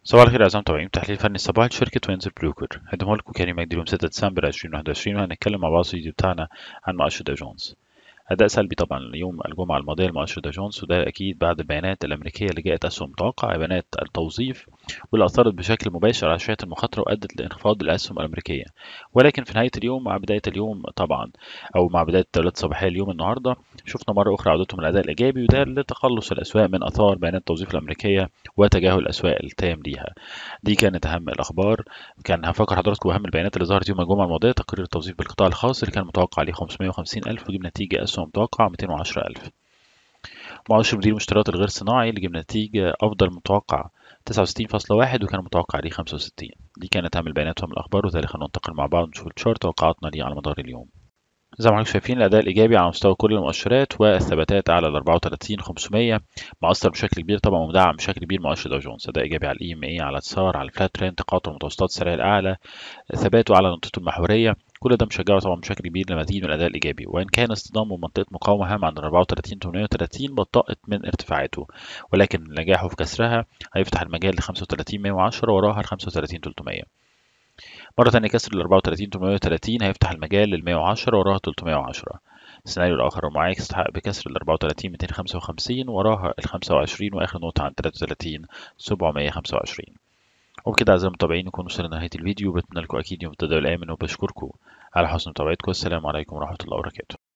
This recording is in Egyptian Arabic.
صباح الخير أعزائي المتابعين تحليل فني صباحي لشركة وينزر بلوكر هقدمه لكم كريم مجدي يوم 6 ديسمبر 2021 وهنتكلم مع بعض في الفيديو بتاعنا عن مؤشر داو جونز أداء سلبي طبعا يوم الجمعة الماضية لمؤشر داو جونز وده أكيد بعد البيانات الأمريكية اللي جاءت أسهم متوقعة بيانات التوظيف واللي أثرت بشكل مباشر على شوية المخاطرة وأدت لانخفاض الأسهم الأمريكية ولكن في نهاية اليوم مع بداية اليوم طبعا أو مع بداية التداولات الصباحية اليوم النهاردة شفنا مرة أخرى عودتهم الأداء الإيجابي وده لتخلص الأسواق من آثار بيانات التوظيف الأمريكية وتجاهل الأسواق التام ليها دي كانت أهم الأخبار كان هفكر حضراتكم أهم البيانات اللي ظهرت يوم الجمعة الماضية تقرير التوظيف بالقطاع الخاص اللي كان متوقع عليه 550 ألف وجبنا نتيجة أسهم متوقع 210 ألف مؤشر مدير المشتريات الغير صناعي اللي جبنا نتيجة أفضل متوقع 69.1 وكان متوقع عليه 65 دي كانت أهم البيانات وأهم الأخبار وذلك خلونا ننتقل مع بعض نشوف الشارت توقعاتنا ليه على مدار اليوم زي ما حضراتكم شايفين الأداء الإيجابي على مستوى كل المؤشرات والثباتات على ال 34 500 مؤثر بشكل كبير طبعا ومدعم بشكل كبير مؤشر داو جونز أداء إيجابي على الإي إم إي على السار على الفلات ترند تقاطع المتوسطات السريع الأعلى ثباته على نقطته المحورية كل ده مشجعه طبعا بشكل كبير لمزيد من الأداء الإيجابي وإن كان اصطدامه بمنطقة مقاومة هامة عند ال 34 830 بطأت من ارتفاعاته ولكن نجاحه في كسرها هيفتح المجال ل 35 110 وراها ل 35 300 مرة تانية كسر ال 34 830 هيفتح المجال لل 110 وراها 310 السيناريو الآخر المعاكس تحقق بكسر ال 34 255 وراها ال 25 وآخر نقطة عند 33 725 وبكده أعزائي المتابعين نكون وصلنا لنهاية الفيديو بتمنى لكم أكيد يوم التداول آمن وبشكركم على حسن متابعتكم والسلام عليكم ورحمة الله وبركاته